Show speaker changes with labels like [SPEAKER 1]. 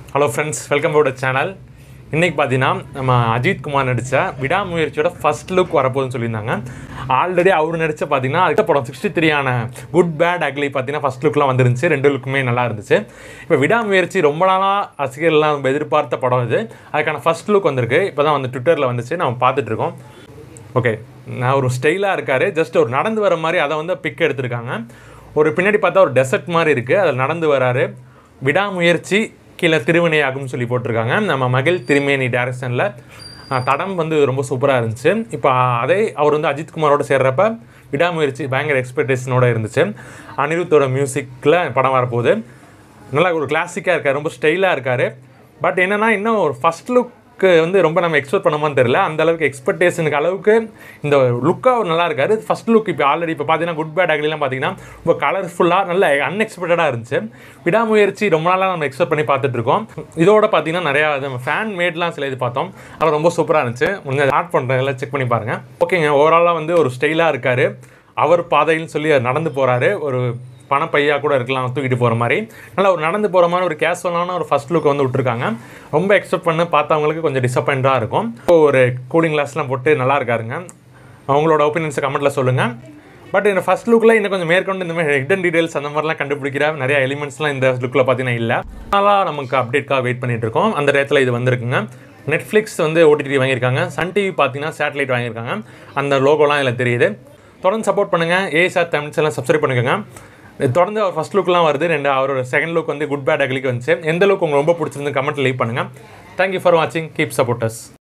[SPEAKER 1] hello friends welcome to channel இன்றைக்கி பார்த்தீங்கன்னா நம்ம அஜித் குமார் நடித்த விடாமுயற்சியோட ஃபர்ஸ்ட் லுக் வரப்போகுதுன்னு சொல்லியிருந்தாங்க ஆல்ரெடி அவர் நடித்த பார்த்தீங்கன்னா அதுக்கு படம் சிக்ஸ்டி த்ரீயான குட் பேட் அக்லி பார்த்தீங்கன்னா ஃபர்ஸ்ட் லுக்லாம் வந்துருந்துச்சு ரெண்டு லுக்குமே நல்லா இருந்துச்சு இப்போ விடாமுயற்சி ரொம்ப நாளாக ரசிகர்கள்லாம் ரொம்ப எதிர்பார்த்த படம் இது அதுக்கான ஃபர்ஸ்ட் லுக் வந்திருக்கு இப்போ தான் வந்து ட்விட்டரில் வந்துச்சு நம்ம பார்த்துட்டு இருக்கோம் ஓகே நான் ஒரு ஸ்டைலாக இருக்கார் ஜஸ்ட் ஒரு நடந்து வர மாதிரி அதை வந்து பிக் எடுத்திருக்காங்க ஒரு பின்னாடி பார்த்தா ஒரு டெசர்ட் மாதிரி இருக்குது அதில் நடந்து வராரு விடாமுயற்சி கீழே திருவினையாகும்னு சொல்லி போட்டிருக்காங்க நம்ம மகிழ் திருமேனி டேரக்ஷனில் தடம் வந்து ரொம்ப சூப்பராக இருந்துச்சு இப்போ அதே அவர் வந்து அஜித் குமாரோட சேர்றப்ப விடாமுயற்சி பயங்கர எக்ஸ்பெக்டேஷனோட இருந்துச்சு அனிருத்தோட மியூசிக்கில் படம் வரப்போகுது நல்லா ஒரு கிளாசிக்காக இருக்கார் ரொம்ப ஸ்டைலாக இருக்கார் பட் என்னென்னா இன்னும் ஒரு ஃபஸ்ட் லுக்கு வந்து ரொம்ப நம்ம எக்ஸ்பெக்ட் பண்ணமான்னு தெரியல அந்த அளவுக்கு எக்ஸ்பெக்டேஷனுக்கு அளவுக்கு இந்த லுக்காக அவர் நல்லா இருக்காரு ஃபர்ஸ்ட் லுக் இப்போ ஆல்ரெடி இப்போ பார்த்தீங்கன்னா குட் பேட் அகலிலாம் பார்த்தீங்கன்னா ரொம்ப கலர்ஃபுல்லாக நல்ல அன்எக்ஸ்பெக்டடாக இருந்துச்சு விடாமுயற்சி ரொம்ப நாளாக நம்ம எக்ஸ்பெக்ட் பண்ணி பார்த்துட்டு இருக்கோம் இதோட பார்த்தீங்கன்னா நிறையா நம்ம ஃபேன் மேட்லாம் சில இது பார்த்தோம் அது ரொம்ப சூப்பராக இருந்துச்சு முடிஞ்ச ஆட் பண்ணுறேன் எல்லாம் செக் பண்ணி பாருங்கள் ஓகேங்க ஓவராலாக வந்து ஒரு ஸ்டைலாக இருக்கார் அவர் பாதைன்னு சொல்லி நடந்து போகிறாரு ஒரு பணப்பையா கூட இருக்கலாம் தூக்கிட்டு போகிற மாதிரி நல்லா ஒரு நடந்து போகிற மாதிரி ஒரு கேஷுவலான ஒரு ஃபர்ஸ்ட் லுக் வந்து விட்டுருக்காங்க ரொம்ப எக்ஸ்பெக்ட் பண்ண பார்த்தவங்களுக்கு கொஞ்சம் டிசப்பாயிண்டாக இருக்கும் இப்போ ஒரு கூலிங் கிளாஸ்லாம் போட்டு நல்லா இருக்காருங்க அவங்களோட ஒப்பீனியன்ஸை கமெண்ட்டில் சொல்லுங்கள் பட் இந்த ஃபர்ஸ்ட் லுக்கில் இன்னும் கொஞ்சம் மேற்கொண்டு இந்த மாதிரி ஹிடன் டீடைல்ஸ் அந்த மாதிரிலாம் கண்டுபிடிக்கிற நிறைய எலிமெண்ட்ஸ்லாம் இந்த லுக்கில் பார்த்தீங்கன்னா இல்லை அதனால் நமக்கு அப்டேட்காக வெயிட் பண்ணிட்டு இருக்கோம் அந்த இடத்துல இது வந்திருக்குங்க நெட்ஃப்ளிக்ஸ் வந்து ஓடிடி வாங்கியிருக்காங்க சன் டிவி பார்த்தீங்கன்னா சேட்டலைட் வாங்கியிருக்காங்க அந்த லோகோலாம் இதில் தெரியுது தொடர்ந்து சப்போர்ட் பண்ணுங்கள் ஏஎஸ்ஆர் தமிழ்ஸ் எல்லாம் சப்ஸ்கிரைப் பண்ணுங்க தொடர்ந்து அவர் ஃபஸ்ட் லுக்லாம் வருது ரெண்டு அவரோட செகண்ட் லுக் வந்து குட் பேட் அகலிக்கு வந்துச்சு எந்த லுக் உங்களுக்கு ரொம்ப பிடிச்சிருந்து கமெண்ட் லீவ் பண்ணுங்கள் தேங்க்யூ ஃபார் வாட்சிங் கீப் சப்போர்ட்டர்ஸ்